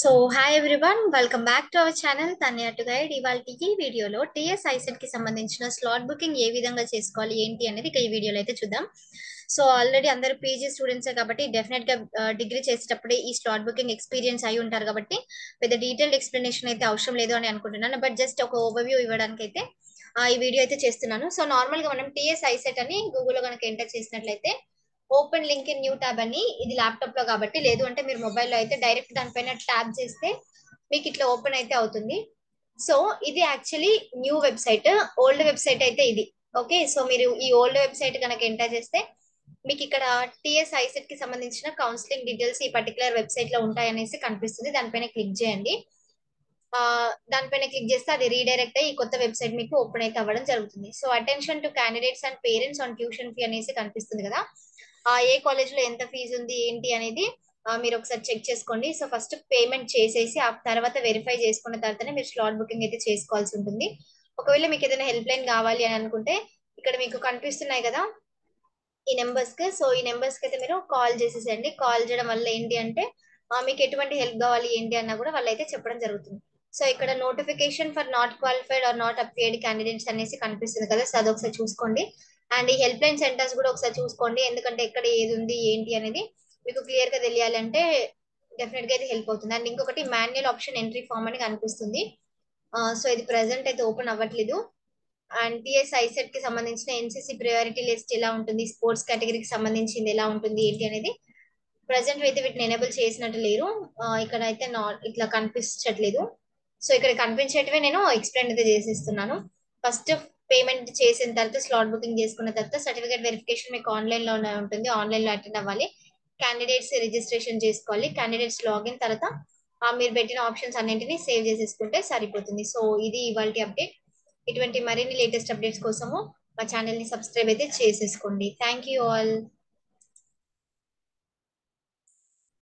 so hi everyone welcome back to our channel Tanya to guide ఇవాళ ఈ వీడియోలో TS ICET కి సంబంధించిన స్లాట్ బుకింగ్ ఏ విధంగా చేసుకోవాలి ఏంటి అనేది ఇక ఈ వీడియోలో అయితే చూద్దాం సో ఆల్రెడీ అందరు పీజీ స్టూడెంట్స్ కాబట్టి డెఫినెట్ గా డిగ్రీ చేసేటప్పుడే ఈ స్లాట్ బుకింగ్ ఎక్స్పీరియన్స్ అయి ఉంటారు కాబట్టి పెద్ద డీటెయిల్డ్ ఎక్స్ప్లెనేషన్ అయితే అవసరం లేదు అని అనుకుంటున్నాను బట్ జస్ట్ ఒక ఓవర్వ్యూ ఇవ్వడానికి అయితే ఆ, ఈ వీడియో అయితే చేస్తున్నాను సో నార్మల్ గా మనం టీఎస్ ఐసెట్ అని గూగుల్లో కనుక ఎంటర్ చేసినట్లయితే open link in new tab అని ఇది ల్యాప్టాప్ లో కాబట్టి లేదు అంటే మీరు మొబైల్లో అయితే డైరెక్ట్ దానిపైన ట్యాబ్ చేస్తే మీకు ఇట్లా ఓపెన్ అయితే అవుతుంది సో ఇది actually new website old website అయితే ఇది ఓకే సో మీరు ఈ ఓల్డ్ వెబ్సైట్ కనుక ఎంటర్ చేస్తే మీకు ఇక్కడ టిఎస్ ఐసెట్ కి సంబంధించిన కౌన్సిలింగ్ డీటెయిల్స్ ఈ పర్టికులర్ వెబ్సైట్ లో ఉంటాయనేసి కనిపిస్తుంది దానిపైన క్లిక్ చేయండి ఆ దానిపైన క్లిక్ చేస్తే అది రీడైరెక్ట్ అయ్యి ఈ కొత్త వెబ్సైట్ మీకు ఓపెన్ అయితే అవ్వడం జరుగుతుంది so attention to candidates and parents on tuition fee అనేసి కనిపిస్తుంది కదా ఆ ఏ కాలేజ్ లో ఎంత ఫీజు ఉంది ఏంటి అనేది ఆ, మీరు ఒకసారి చెక్ చేసుకోండి సో ఫస్ట్ పేమెంట్ చేసేసి ఆ తర్వాత వెరిఫై చేసుకున్న తర్వాతనే మీరు స్లాట్ బుకింగ్ అయితే చేసుకోవాల్సి ఉంటుంది ఒకవేళ మీకు ఏదైనా హెల్ప్ లైన్ కావాలి అని అనుకుంటే ఇక్కడ మీకు కనిపిస్తున్నాయి కదా ఈ నెంబర్స్ కి సో ఈ నెంబర్స్ కి అయితే మీరు కాల్ చేసేసండి కాల్ చేయడం వల్ల ఏంటి అంటే ఆ, మీకు ఎటువంటి హెల్ప్ కావాలి ఏంటి అన్నా కూడా వాళ్ళు అయితే చెప్పడం జరుగుతుంది సో ఇక్కడ notification for not qualified or not appeared candidates అనేసి కనిపిస్తుంది కదా సో అదొకసారి చూసుకోండి అండ్ ఈ హెల్ప్ లైన్ సెంటర్స్ కూడా ఒకసారి చూసుకోండి ఎందుకంటే ఎక్కడ ఏది ఉంది ఏంటి అనేది మీకు క్లియర్ గా తెలియాలంటే డెఫినెట్ గా అయితే హెల్ప్ అవుతుంది అండ్ ఇంకొకటి మాన్యువల్ ఆప్షన్ ఎంట్రీ ఫామ్ అని కనిపిస్తుంది సో ఇది ప్రెసెంట్ అయితే ఓపెన్ అవ్వట్లేదు అండ్ టిఎస్ ఐసెట్ కి సంబంధించిన ఎన్సీసీ ప్రయారిటీ లిస్ట్ ఎలా ఉంటుంది స్పోర్ట్స్ కేటగిరీకి సంబంధించింది ఎలా ఉంటుంది ఏంటి అనేది ప్రజెంట్ అయితే వీటిని ఎనేబుల్ చేసినట్టు లేరు ఆ, ఇక్కడ అయితే నాట్ ఇట్లా కనిపించట్లేదు సో ఇక్కడ కనిపించేటివే నేను ఎక్స్ప్లెయిన్ అయితే చేసేస్తున్నాను ఫస్ట్ పేమెంట్ చేసిన తర్వాత స్లాట్ బుకింగ్ చేసుకున్న తర్వాత సర్టిఫికేట్ వెరిఫికేషన్ మీకు ఆన్లైన్ లో ఉంటుంది ఆన్లైన్ లో అటెండ్ అవ్వాలి క్యాండిడేట్స్ రిజిస్ట్రేషన్ చేసుకోవాలి క్యాండిడేట్స్ లాగిన్ తర్వాత ఆ మీరు పెట్టిన ఆప్షన్స్ అన్నింటినీ సేవ్ చేసేసుకుంటే సరిపోతుంది సో ఇది ఇవాళ అప్డేట్ ఇటువంటి మరిన్ని లేటెస్ట్ అప్డేట్స్ కోసము మా ఛానల్ ని సబ్స్క్రైబ్ అయితే చేసేసుకోండి థ్యాంక్ యూ ఆల్